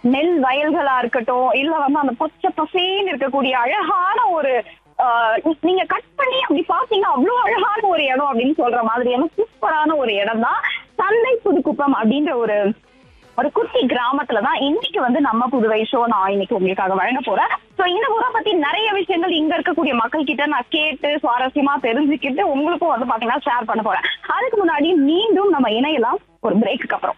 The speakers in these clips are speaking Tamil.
நெல் வயல்களா இருக்கட்டும் இல்ல வந்து அந்த பச்சை பசேன்னு இருக்கக்கூடிய அழகான ஒரு ஆஹ் நீ- நீங்க கட் பண்ணி அப்படி பாத்தீங்க அவ்வளவு அழகான ஒரு இடம் அப்படின்னு சொல்ற மாதிரியான சூப்பரான ஒரு இடம் தான் சந்தை புதுக்குப்பம் அப்படின்ற ஒரு ஒரு குட்டி கிராமத்துல தான் இன்னைக்கு வந்து நம்ம புதுவை ஷோ நான் இன்னைக்கு உங்களுக்காக வழங்க போறேன் சோ இந்த ஊரை பத்தி நிறைய விஷயங்கள் இங்க இருக்கக்கூடிய மக்கள் கிட்ட நான் கேட்டு சுவாரஸ்யமா தெரிஞ்சுக்கிட்டு உங்களுக்கும் வந்து பாத்தீங்கன்னா ஷேர் பண்ண போறேன் அதுக்கு முன்னாடி மீண்டும் நம்ம இணையலாம் ஒரு பிரேக்குக்கு அப்புறம்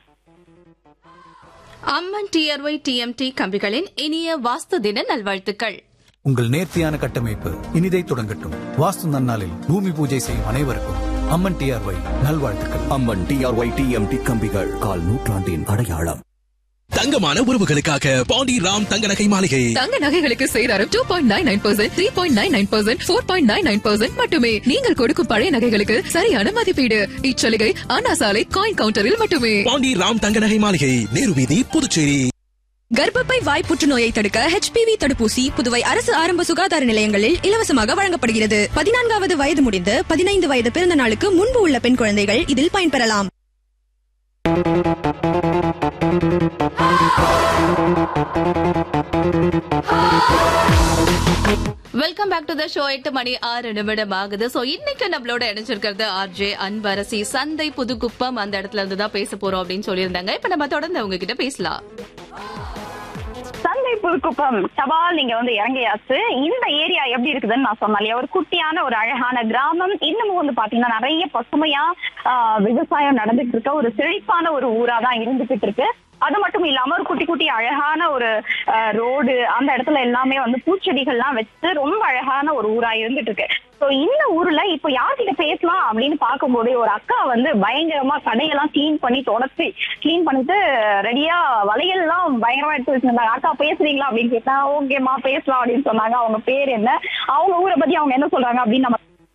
அம்மன் டிஆர்ஒய் டிஎம்டி கம்பிகளின் இனிய வாஸ்து தின நல்வாழ்த்துக்கள் உங்கள் நேர்த்தியான கட்டமைப்பு இனிதை தொடங்கட்டும் வாஸ்து நன்னாளில் பூமி பூஜை செய்யும் அனைவருக்கும் அம்மன் டிஆர்ஒய் நல்வாழ்த்துக்கள் அம்மன் டிஆர்ஒய் டிஎம்டி கம்பிகள் கால் நூற்றாண்டின் அடையாளம் தங்கமான உறவுகளுக்காக பாண்டி ராம் தங்க நகை மாளிகை தங்க நகைகளுக்கு சேதாரம் two point nine nine percent three point nine nine percent four point nine nine percent மட்டுமே நீங்கள் கொடுக்கும் பழைய நகைகளுக்கு சரியான மதிப்பீடு இச்சலுகை அண்ணா சாலை காயின் கவுண்டரில் மட்டுமே பாண்டி ராம் தங்க நகை மாளிகை நேரு வீதி புதுச்சேரி கர்ப்பப்பை வாய் புற்றுநோயை தடுக்க ஹெச்பிவி தடுப்பூசி புதுவை அரசு ஆரம்ப சுகாதார நிலையங்களில் இலவசமாக வழங்கப்படுகிறது பதினான்காவது வயது முடிந்து பதினைந்து வயது பிறந்த நாளுக்கு முன்பு உள்ள பெண் குழந்தைகள் இதில் பயன்பெறலாம் welcome back to the show எட்டு மணி ஆறு நிமிடம் ஆகுது சோ இன்னைக்கு நம்மளோட இணைஞ்சிருக்கிறது ஆர்ஜே அன்பரசி சந்தை புதுக்குப்பம் அந்த இடத்துல இருந்து தான் பேச போறோம் அப்படின்னு சொல்லியிருந்தாங்க இப்ப நம்ம தொடர்ந்து அவங்க கிட்ட பேசலாம் சந்தை புதுக்குப்பம் சவால் நீங்க வந்து இறங்கியாச்சு இந்த ஏரியா எப்படி இருக்குதுன்னு நான் சொன்னேன் இல்லையா ஒரு குட்டியான ஒரு அழகான கிராமம் இன்னமும் வந்து பாத்தீங்கன்னா நிறைய பசுமையா ஆஹ், விவசாயம் நடந்துட்டு இருக்க ஒரு செழிப்பான ஒரு ஊரா தான் இருந்துகிட்டு இருக்கு அது மட்டும் இல்லாம ஒரு குட்டி குட்டி அழகான ஒரு ரோடு அந்த இடத்துல எல்லாமே வந்து பூச்செடிகள்லாம் வச்சு ரொம்ப அழகான ஒரு ஊரா இருந்துட்டு இருக்கு சோ இந்த ஊர்ல இப்போ யார்கிட்ட பேசலாம் அப்படின்னு பார்க்கும்போது ஒரு அக்கா வந்து பயங்கரமா கடையெல்லாம் க்ளீன் பண்ணி தொடச்சி க்ளீன் பண்ணிட்டு ரெடியா வளையல்லாம் பயங்கரமா எடுத்து வச்சிருந்தாங்க அக்கா பேசுறீங்களா அப்படின்னு கேட்டா ஓகேமா பேசலாம் அப்படின்னு சொன்னாங்க அவங்க பேர் என்ன அவங்க ஊரை பத்தி அவங்க என்ன சொல்றாங்க அப்படின்னு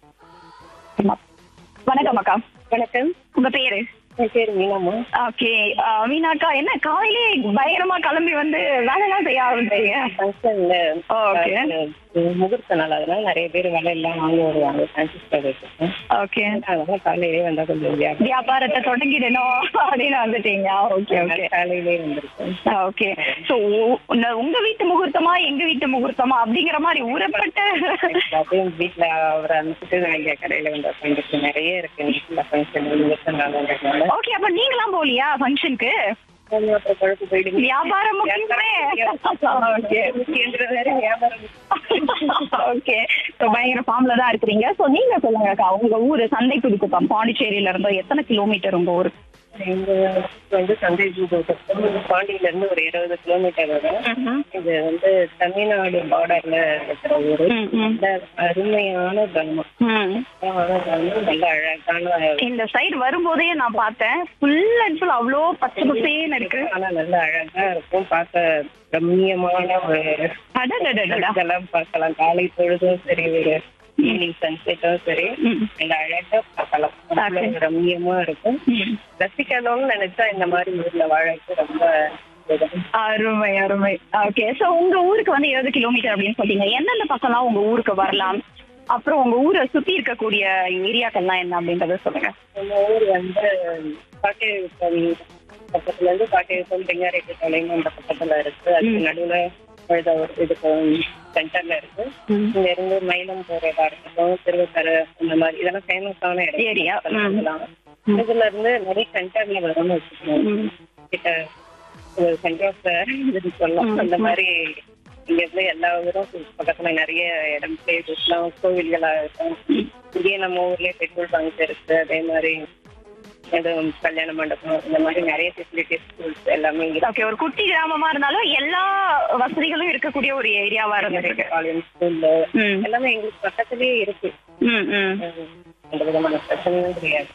நம்ம வணக்கம் அக்கா வணக்கம் உங்க பேரு என் பேர் மீனாமா ஓகே மீனாக்கா என்ன காலையிலே பயங்கரமா கிளம்பி வந்து வேலைலாம் செய்ய ஆரம்பிச்சீங்க ஃபங்க்ஷன்ல ஓகே முகூர்த்த நாள் அதனால நிறைய பேர் வேலை எல்லாம் வாங்க வருவாங்க பிரான்சிஸ்கா வச்சிருக்கோம் ஓகே அதனால காலையிலே வந்தா கொஞ்சம் வியாபாரம் வியாபாரத்தை தொடங்கிடணும் அப்படின்னு வந்துட்டீங்க ஓகே ஓகே காலையிலே வந்திருக்கோம் ஓகே சோ உங்க வீட்டு முகூர்த்தமா எங்க வீட்டு முகூர்த்தமா அப்படிங்கிற மாதிரி ஊறப்பட்ட அப்படியே வீட்டுல அவரை அனுப்பிட்டு நான் இங்க கடையில வந்து உட்காந்துருக்கு நிறைய இருக்கு வீட்டுல ஃபங்க்ஷன் முகூர்த்த நாள் ஓகே அப்ப நீங்களாம் போலியா ஃபங்க்ஷனுக்கு அப்புறம் குழப்பு போயிடுங்க வியாபாரம் முக்கியமே ஓகே முக்கியன்றது வியாபாரம் ஓகே சோ பயங்கர ஃபார்ம்ல தான் இருக்கிறீங்க சோ நீங்க சொல்லுங்க அக்கா உங்க ஊரு சந்தை குடிக்குப்பம் பாண்டிச்சேரியில இருந்து எத்தனை கிலோமீட்டர் உங்க ஊரு எங்க வந்து சந்தை பாண்டியில இருந்து ஒரு இருபது கிலோமீட்டர் வரும் இது வந்து தமிழ்நாடு பார்டர்ல இருக்கிற ஊரு ம், ம். நல்ல அருமையான கிராமம் ம். அழகான கிராமம் நல்ல அழகான இந்த சைடு வரும்போதே நான் பார்த்தேன் ஃபுல் அண்ட் ஃபுல் அவ்வளோ பச்சை பசேன்னு இருக்கு ஆனா நல்ல அழகா இருக்கும் பார்க்க ரம்மியமான ஒரு அடடடடடா. இதெல்லாம் பார்க்கலாம் காலை பொழுதும் சரி ஒரு ஈவினிங் சன்செட்டும் சரி ம். நல்ல அழகா பார்க்கலாம் அவ்வளவு ரம்மியமா இருக்கும் ம். ரசிக்கணும்னு நினைச்சா இந்த மாதிரி ஊர்ல வாழறது ரொம்ப இதுதான். அருமை அருமை ஓகே சோ உங்க ஊருக்கு வந்து இருபது கிலோமீட்டர் அப்படின்னு சொல்றீங்க எந்தெந்த பக்கம்லாம் உங்க ஊருக்கு வரலாம் அப்புறம் உங்க ஊரை சுத்தி இருக்கக்கூடிய ஏரியாக்கள்லாம் என்ன அப்படின்றத சொல்லுங்க நம்ம ஊர் வந்து பாட்டியழுத்தம் பக்கத்துல இருந்து பாட்டியழுத்தம் பெங்காரெட்டி தொலைன்னு அந்த பக்கத்துல இருக்கு அதுக்கு நடுவுல பழுத ஒரு இதுக்கு சென்டர்ல இருக்கு இங்க இருந்து மயிலம் போறதா இருக்கட்டும் திருவக்கரை அந்த மாதிரி இதெல்லாம் ஃபேமஸான இடம் Area. ம். சொல்லலாம். இதுல இருந்து நிறைய சென்டர்ல வரும்னு வச்சுக்கோங்க கிட்ட ஒரு சென்டர் ஆஃப் இது சொல்லலாம் அந்த மாதிரி இங்க இருந்து எல்லா ஊரும் பக்கத்துல நிறைய இடம் பிளேசஸ்லாம் கோவில்களா இருக்கும் இங்கேயே நம்ம ஊர்லயே பெட்ரோல் பங்க் இருக்கு அதே மாதிரி எதுவும் கல்யாண மண்டபம் இந்த மாதிரி நிறைய ஃபெசிலிட்டிஸ் ஸ்கூல்ஸ் எல்லாமே இங்க ஓகே ஒரு குட்டி கிராமமா இருந்தாலும் எல்லா வசதிகளும் இருக்கக்கூடிய ஒரு ஏரியாவா இருந்திருக்கு காலேஜ் ஸ்கூல்ல ம். எல்லாமே எங்களுக்கு பக்கத்துலயே இருக்கு ம் ம் எந்த விதமான பிரச்சனையும் கிடையாது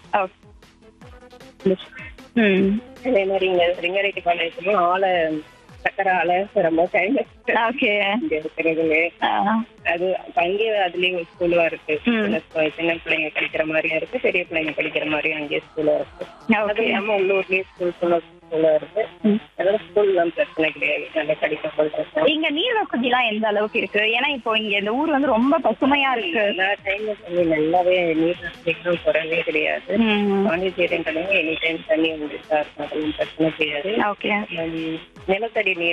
ஓகே ம் அதே மாதிரி இங்க ரிங்கரெட்டி காலேஜ்லயும் ஆளை சக்கரை ஆலை ரொம்ப ஃபேமஸ் ஓகே இங்க இருக்கிறதுலே அது அங்கேயே அதுலயே ஒரு ஸ்கூலா இருக்கு சின்ன ஸ்கூ- சின்ன பிள்ளைங்க படிக்கிற மாதிரியும் இருக்கு பெரிய பிள்ளைங்க படிக்கிற மாதிரியும் அங்கேயே ஸ்கூலா இருக்கு அது ஓகே இல்லாம உள்ளூர்லயே ஸ்கூல் ஸ்கூலா இருக்கு அதனால ஸ்கூல்லாம் பிரச்சனை கிடையாது நல்லா படிக்க சொல்றேன் இங்க நீர் வசதி எல்லாம் எந்த அளவுக்கு இருக்கு ஏன்னா இப்போ இங்க இந்த ஊர் வந்து ரொம்ப பசுமையா இருக்கு எல்லா டைமும் தண்ணி நல்லாவே நீர் வசதிகளும் குறவே கிடையாது ம். பாண்டிச்சேரின்றது எனி டைம் தண்ணி வந்துட்டா இருக்கும் அதெல்லாம் பிரச்சனை கிடையாது ஓகே உம், நிலத்தடி நீர்